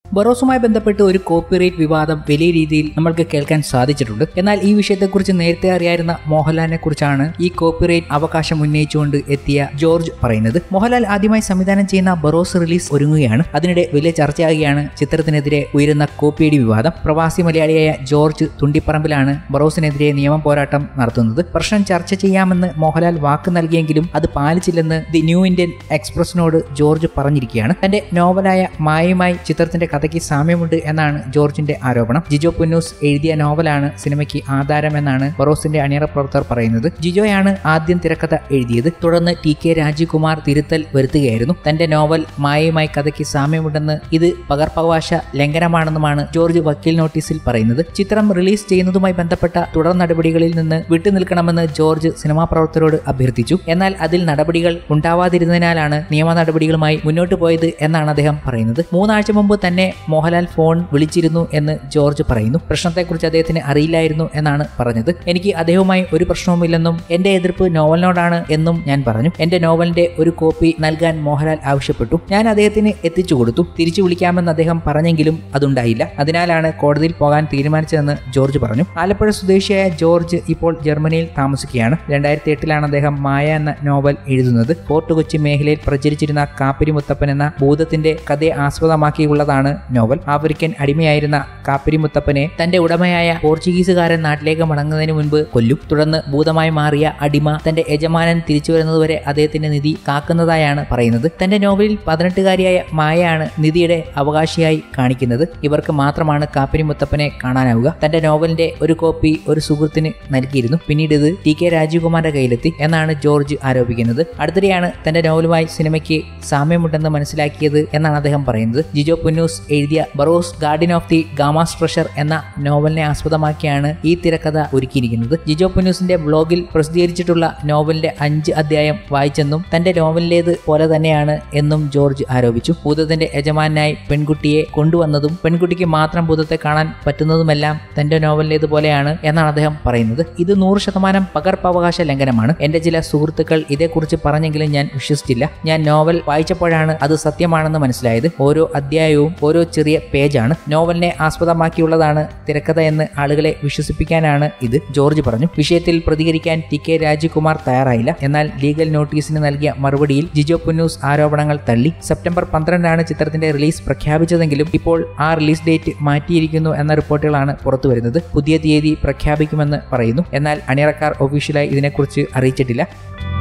ബറോസുമായി ബന്ധപ്പെട്ട് ഒരു കോപ്പിറൈറ്റ് വിവാദം വലിയ രീതിയിൽ നമ്മൾക്ക് കേൾക്കാൻ സാധിച്ചിട്ടുണ്ട് എന്നാൽ ഈ വിഷയത്തെക്കുറിച്ച് നേരത്തെ അറിയായിരുന്ന മോഹൻലാലിനെ കുറിച്ചാണ് ഈ കോപ്പിറൈറ്റ് അവകാശം ഉന്നയിച്ചുകൊണ്ട് എത്തിയ ജോർജ് പറയുന്നത് മോഹൻലാൽ ആദ്യമായി സംവിധാനം ചെയ്യുന്ന ബറോസ് റിലീസ് ഒരുങ്ങുകയാണ് അതിനിടെ വലിയ ചർച്ചയാകുകയാണ് ചിത്രത്തിനെതിരെ ഉയരുന്ന കോപ്പിയടി വിവാദം പ്രവാസി മലയാളിയായ ജോർജ് തുണ്ടിപ്പറമ്പിലാണ് ബറോസിനെതിരെ നിയമ പോരാട്ടം നടത്തുന്നത് പ്രശ്നം ചർച്ച ചെയ്യാമെന്ന് മോഹൻലാൽ വാക്ക് നൽകിയെങ്കിലും അത് പാലിച്ചില്ലെന്ന് ദി ന്യൂ ഇന്ത്യൻ എക്സ്പ്രസിനോട് ജോർജ് പറഞ്ഞിരിക്കുകയാണ് തന്റെ നോവലായ മായയുമായി ചിത്രത്തിന്റെ കഥയ്ക്ക് സാമ്യമുണ്ട് എന്നാണ് ജോർജിന്റെ ആരോപണം ജിജോ പുന്നൂസ് എഴുതിയ നോവലാണ് സിനിമയ്ക്ക് ആധാരമെന്നാണ് ബറോസിന്റെ അണിയറ പ്രവർത്തകർ പറയുന്നത് ജിജോയാണ് ആദ്യം തിരക്കഥ എഴുതിയത് തുടർന്ന് ടി കെ രാജീവ്കുമാർ തിരുത്തൽ വരുത്തുകയായിരുന്നു തന്റെ നോവൽ മായയുമായി കഥയ്ക്ക് സാമ്യമുണ്ടെന്ന് ഇത് പകർപ്പവകാശ ലംഘനമാണെന്നുമാണ് ജോർജ് വക്കീൽ നോട്ടീസിൽ പറയുന്നത് ചിത്രം റിലീസ് ചെയ്യുന്നതുമായി ബന്ധപ്പെട്ട തുടർ നടപടികളിൽ നിന്ന് വിട്ടുനിൽക്കണമെന്ന് ജോർജ് സിനിമാ പ്രവർത്തകരോട് അഭ്യർത്ഥിച്ചു എന്നാൽ അതിൽ നടപടികൾ ഉണ്ടാവാതിരുന്നതിനാലാണ് നിയമ നടപടികളുമായി മുന്നോട്ട് പോയത് എന്നാണ് അദ്ദേഹം പറയുന്നത് മൂന്നാഴ്ച മുമ്പ് തന്നെ മോഹൻലാൽ ഫോൺ വിളിച്ചിരുന്നു എന്ന് ജോർജ് പറയുന്നു പ്രശ്നത്തെക്കുറിച്ച് അദ്ദേഹത്തിന് അറിയില്ലായിരുന്നു എന്നാണ് പറഞ്ഞത് എനിക്ക് അദ്ദേഹവുമായി ഒരു പ്രശ്നവുമില്ലെന്നും എന്റെ എതിർപ്പ് നോവലിനോടാണ് എന്നും ഞാൻ പറഞ്ഞു എന്റെ നോവലിന്റെ ഒരു കോപ്പി നൽകാൻ മോഹൻലാൽ ആവശ്യപ്പെട്ടു ഞാൻ അദ്ദേഹത്തിന് എത്തിച്ചു കൊടുത്തു തിരിച്ചു വിളിക്കാമെന്ന് അദ്ദേഹം പറഞ്ഞെങ്കിലും അതുണ്ടായില്ല അതിനാലാണ് കോടതിയിൽ പോകാൻ തീരുമാനിച്ചതെന്ന് ജോർജ് പറഞ്ഞു ആലപ്പുഴ സ്വദേശിയായ ജോർജ് ഇപ്പോൾ ജർമ്മനിയിൽ താമസിക്കുകയാണ് രണ്ടായിരത്തി എട്ടിലാണ് അദ്ദേഹം മായ എന്ന നോവൽ എഴുതുന്നത് ഫോർട്ട് കൊച്ചി മേഖലയിൽ പ്രചരിച്ചിരുന്ന കാപ്പിരി മുത്തപ്പൻ എന്ന ഭൂതത്തിന്റെ കഥയെ ആസ്പദമാക്കിയുള്ളതാണ് നോവൽ ആഫ്രിക്കൻ അടിമയായിരുന്ന കാപ്പിരി മുത്തപ്പനെ തന്റെ ഉടമയായ പോർച്ചുഗീസുകാരൻ നാട്ടിലേക്ക് മടങ്ങുന്നതിന് മുൻപ് കൊല്ലും തുടർന്ന് ഭൂതമായി മാറിയ അടിമ തന്റെ യജമാനൻ തിരിച്ചു വരുന്നതുവരെ അദ്ദേഹത്തിന്റെ നിധി കാക്കുന്നതായാണ് പറയുന്നത് തന്റെ നോവലിൽ പതിനെട്ടുകാരിയായ മായയാണ് നിധിയുടെ അവകാശിയായി കാണിക്കുന്നത് ഇവർക്ക് മാത്രമാണ് കാപ്പിരി മുത്തപ്പനെ കാണാനാവുക തന്റെ നോവലിന്റെ ഒരു കോപ്പി ഒരു സുഹൃത്തിന് നൽകിയിരുന്നു പിന്നീട് ഇത് ടി കെ രാജീവ്കുമാറിന്റെ കയ്യിലെത്തി എന്നാണ് ജോർജ് ആരോപിക്കുന്നത് അടുത്തിടെയാണ് തന്റെ നോവലുമായി സിനിമയ്ക്ക് സാമ്യമുണ്ടെന്ന് മനസ്സിലാക്കിയത് എന്നാണ് അദ്ദേഹം പറയുന്നത് ജിജോ പുന്നൂസ് എഴുതിയ Barroz guardian of the Gama's treasure എന്ന നോവലിനെ ആസ്പദമാക്കിയാണ് ഈ തിരക്കഥ ഒരുക്കിയിരിക്കുന്നത് ജിജോ പുന്നൂസിന്റെ ബ്ലോഗിൽ പ്രസിദ്ധീകരിച്ചിട്ടുള്ള നോവലിന്റെ അഞ്ച് അധ്യായം വായിച്ചെന്നും തന്റെ നോവലിലേത് പോലെ തന്നെയാണ് എന്നും ജോർജ് ആരോപിച്ചു ഭൂതത്തിന്റെ യജമാനായി പെൺകുട്ടിയെ കൊണ്ടുവന്നതും പെൺകുട്ടിക്ക് മാത്രം ഭൂതത്തെ കാണാൻ പറ്റുന്നതുമെല്ലാം തന്റെ നോവലിലേതുപോലെയാണ് എന്നാണ് അദ്ദേഹം പറയുന്നത് ഇത് നൂറ് ശതമാനം പകർപ്പവകാശ ലംഘനമാണ് എന്റെ ചില സുഹൃത്തുക്കൾ ഇതേക്കുറിച്ച് പറഞ്ഞെങ്കിലും ഞാൻ വിശ്വസിച്ചില്ല ഞാൻ നോവൽ വായിച്ചപ്പോഴാണ് അത് സത്യമാണെന്ന് മനസ്സിലായത് ഓരോ അധ്യായവും ഓരോ ചെറിയ പേജാണ് നോവലിനെ ആസ്പദമാക്കിയുള്ളതാണ് തിരക്കഥ എന്ന് ആളുകളെ വിശ്വസിപ്പിക്കാനാണ് ഇത് ജോർജ് പറഞ്ഞു വിഷയത്തിൽ പ്രതികരിക്കാൻ ടി കെ രാജകുമാർ തയ്യാറായില്ല എന്നാൽ ലീഗൽ നോട്ടീസിന് നൽകിയ മറുപടിയിൽ ജിജോ പുന്നൂസ് ആരോപണങ്ങൾ തള്ളി സെപ്റ്റംബർ പന്ത്രണ്ടാണ് ചിത്രത്തിന്റെ റിലീസ് പ്രഖ്യാപിച്ചതെങ്കിലും ഇപ്പോൾ ആ റിലീസ് ഡേറ്റ് മാറ്റിയിരിക്കുന്നു എന്ന റിപ്പോർട്ടുകളാണ് പുറത്തുവരുന്നത് പുതിയ തീയതി പ്രഖ്യാപിക്കുമെന്ന് പറയുന്നു എന്നാൽ അണിയറക്കാർ ഒഫീഷ്യലായി ഇതിനെക്കുറിച്ച് അറിയിച്ചിട്ടില്ല